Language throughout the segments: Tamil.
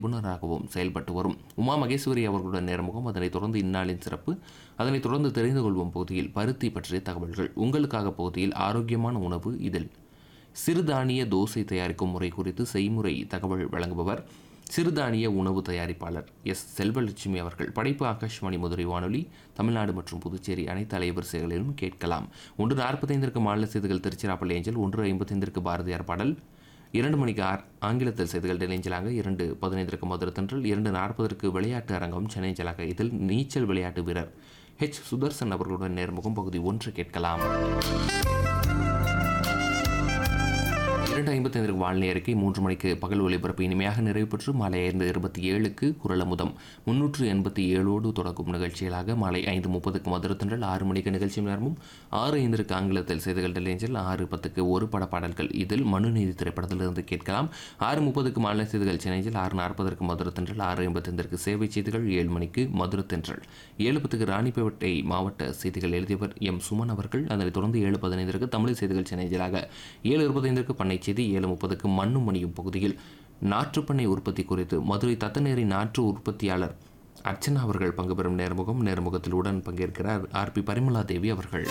நிபுணராகவும் செயல்பட்டு வரும் உமா மகேஸ்வரி அவர்களுடன் நேர்முகம் அதனைத் தொடர்ந்து இந்நாளின் சிறப்பு அதனைத் தொடர்ந்து தெரிந்து கொள்வோம் பகுதியில் பருத்தி பற்றிய தகவல்கள் உங்களுக்காக பகுதியில் ஆரோக்கியமான உணவு இதில் சிறுதானிய தோசை தயாரிக்கும் முறை குறித்து செய்முறை தகவல் வழங்குபவர் சிறுதானிய உணவு தயாரிப்பாளர் எஸ் செல்வலட்சுமி அவர்கள் படைப்பு ஆகாஷ்வாணி மதுரை வானொலி தமிழ்நாடு மற்றும் புதுச்சேரி அனைத்து அலைவரிசைகளிலும் கேட்கலாம் ஒன்று நாற்பத்தைந்திற்கு மாநில செய்திகள் திருச்சிராப்பள்ளி ஏஞ்சல் ஒன்று ஐம்பத்தைந்திற்கு பாரதியார் பாடல் இரண்டு மணிக்கு ஆர் ஆங்கிலத்தில் செய்திகள் டெலிஞ்சலாக இரண்டு பதினைந்திற்கு மதுரை தென்றல் இரண்டு நாற்பதற்கு விளையாட்டு அரங்கம் சென்னைஞ்சலாக இதில் நீச்சல் விளையாட்டு வீரர் ஹெச் சுதர்சன் அவர்களுடன் நேர்முகம் பகுதி ஒன்று கேட்கலாம் இரண்டு ஐம்பத்தைந்திற்கு வானிலை அறிக்கை மூன்று மணிக்கு பகல் ஒலிபரப்பு இனிமையாக நிறைவு பெற்று மாலை ஐந்து இருபத்தி ஏழுக்கு குரல் அமுதம் முன்னூற்று எண்பத்தி ஏழோடு தொடங்கும் நிகழ்ச்சிகளாக மாலை ஐந்து முப்பதுக்கு மதுரத்தன்றல் ஆறு மணிக்கு நிகழ்ச்சி நேரமும் ஆறு ஐந்திற்கு ஆங்கிலத்தில் செய்திகள் டெலிஞ்சல் ஆறு பத்துக்கு ஒரு பட பாடல்கள் இதில் மனுநீதி திரைப்படத்திலிருந்து கேட்கலாம் ஆறு முப்பதுக்கு மாநில செய்திகள் சென்னையில் ஆறு நாற்பதற்கு மதுரத்தன்றல் ஆறு ஐம்பத்தைந்திற்கு சேவை செய்திகள் ஏழு மணிக்கு மதுரத்தன்றல் ஏழு பத்துக்கு ராணிப்பேட்டை மாவட்ட செய்திகள் எழுதியவர் எம் சுமன் அவர்கள் அதனைத் தொடர்ந்து ஏழு பதினைந்திற்கு தமிழ் செய்திகள் சென்னையிலாக ஏழு இருபத்தைந்திற்கு பண்ணை செய்தி ஏழு முப்பதுக்கு மண்ணும் மணியும் பகுதியில் நாற்றுப்பண்ணை உற்பத்தி குறித்து மதுரை தத்தநேரி நாற்று உற்பத்தியாளர் அர்ச்சனா அவர்கள் பங்கு பெறும் நேர்முகம் நேர்முகத்தில் உடன் பங்கேற்கிறார் ஆர் பி பரிமலா தேவி அவர்கள்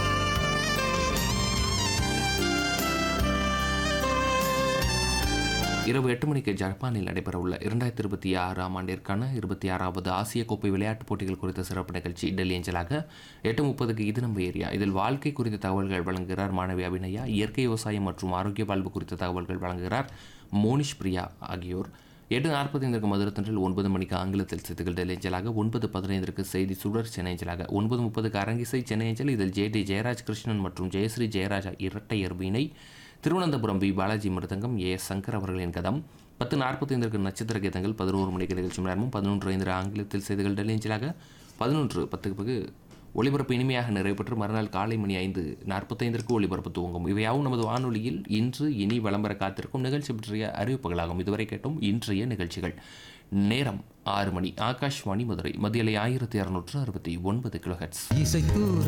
இரவு எட்டு மணிக்கு ஜப்பானில் நடைபெறவுள்ள இரண்டாயிரத்தி இருபத்தி ஆறாம் ஆண்டிற்கான இருபத்தி ஆறாவது ஆசிய கோப்பை விளையாட்டுப் போட்டிகள் குறித்த சிறப்பு நிகழ்ச்சி டெல்லி அஞ்சலாக எட்டு முப்பதுக்கு இது நம்ம ஏரியா இதில் வாழ்க்கை குறித்த தகவல்கள் வழங்குகிறார் மாணவி அபிநயா இயற்கை விவசாயம் மற்றும் ஆரோக்கிய வாழ்வு குறித்த தகவல்கள் வழங்குகிறார் மோனிஷ் பிரியா ஆகியோர் எட்டு நாற்பத்தைந்திற்கு மதுரத்தன்றில் ஒன்பது மணிக்கு ஆங்கிலத்தில் செய்திகள் டெல்லி அஞ்சலாக ஒன்பது பதினைந்திற்கு செய்தி சுடர் சென்னை அஞ்சலாக ஒன்பது முப்பதுக்கு அரங்கிசை சென்னை அஞ்சல் இதில் ஜே டி ஜெயராஜ் கிருஷ்ணன் மற்றும் ஜெயஸ்ரீ ஜெயராஜா இரட்டையர் veena Thiruvananthapuram V Balaji mridangam A S Shankar அவர்களின் கதம் பத்து நாற்பத்தைந்திற்கு நட்சத்திர கீதங்கள் பதினோரு மணிக்கு நிகழ்ச்சி நேரமும் பதினொன்று ஐந்து ஆங்கிலத்தில் செய்திகள் டெல்லி அஞ்சலாக பதினொன்று பத்துக்கு பிறகு ஒளிபரப்பு இனிமையாக நிறைவேற்று மறுநாள் காலை மணி ஐந்து நாற்பத்தைந்திற்கு ஒளிபரப்பு துவங்கும் இவையாவும் நமது வானொலியில் இன்று இனி விளம்பர காத்திருக்கும் நிகழ்ச்சி பற்றிய அறிவிப்புகளாகும் இதுவரை கேட்டோம் இன்றைய நிகழ்ச்சிகள் நேரம் ஆறு மணி ஆகாஷ்வாணி மதுரை மதியலை ஆயிரத்தி அறுநூற்று அறுபத்தி ஒன்பது கிலோஹெட்ஸ் இசைத்தூர